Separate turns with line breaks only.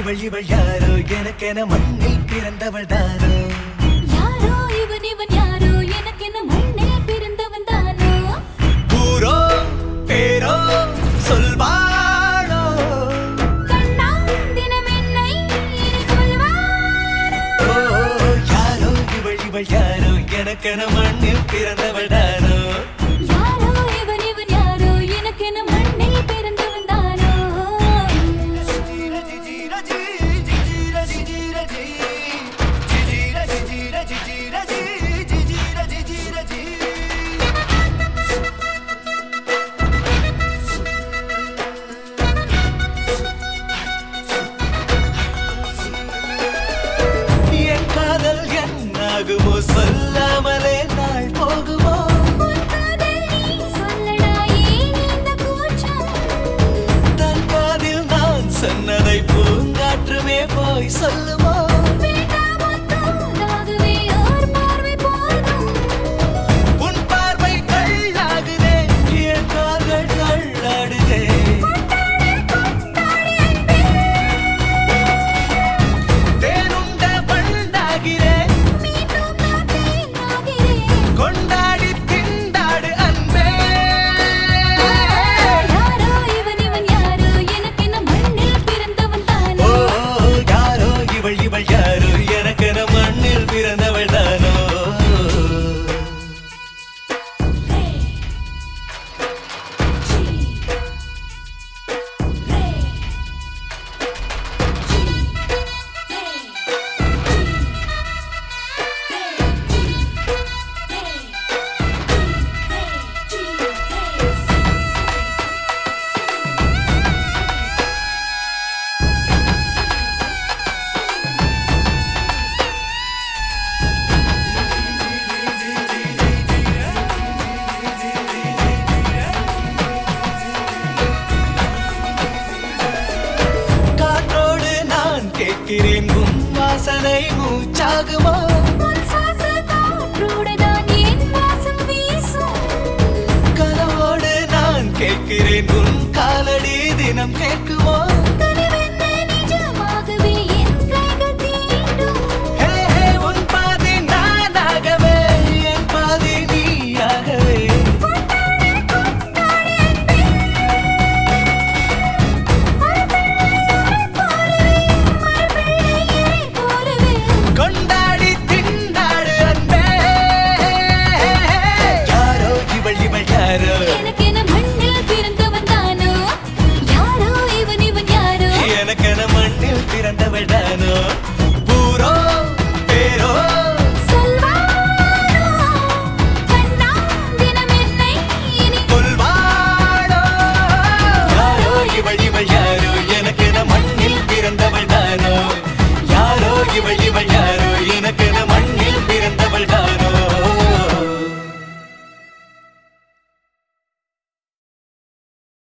இவள் இவள் யாரோ எனக்கென மண்ணில் பிறந்தவள் தானோ
யாரோ இவன் இவன் யாரோ எனக்கு என்ன மண்ணே பிறந்தவன் தானோ
ஊரோ பேரோ சொல்வாளோ
கண்ணா தினம் என்னை இனி கொல்வாரோ
ஓ, யாரோ இவள் இவள் யாரோ எனக்கென மண்ணில் பிறந்தவள் தானோ
யாரோ இவன் இவன் யாரோ எனக்கு என்ன மண்ணே பிறந்தவன் தானோ
என் காதல் என்னாகுமோ சொல்லாமலே நாள் போகுமோ
உன் காதல் நீ சொல்லடா ஏன் இந்த கூச்சம்
தன் காதில் நான் சொன்னதை பூங்காற்றுமே போய் சொல்லுமோ
வேண்டாம் ஒத்தாகவே ஓர் பார்வை போதும்
உன் பார்வை கல்லாகுதே என் கால்கள் தள்ளாடுதே தேனுண்ட பண்டாகிறேன்
மீண்டும் நான் தேனாகிறேன்
கொண்டாடி திண்டாடு அன்பே
யாரோ இவன் இவன் யாரோ எனக்கு என்ன மண்ணில் பிறந்தவன்
ஓ
தானோ
யாரோ இவள் இவள் யாரோ எனக்கென மண்ணில் பிறந்தவள் தானோ காற்றோடு நான் கேட்கிறேன் உன் வாசனை மூச்சாகுமோ
உன் சுவாச காற்றோடுதான் என் வாசம் வீசும்
கனவோடு நான் கேட்கிறேன் உன் காலடி தினம் கேட்குமோ
கனவோடு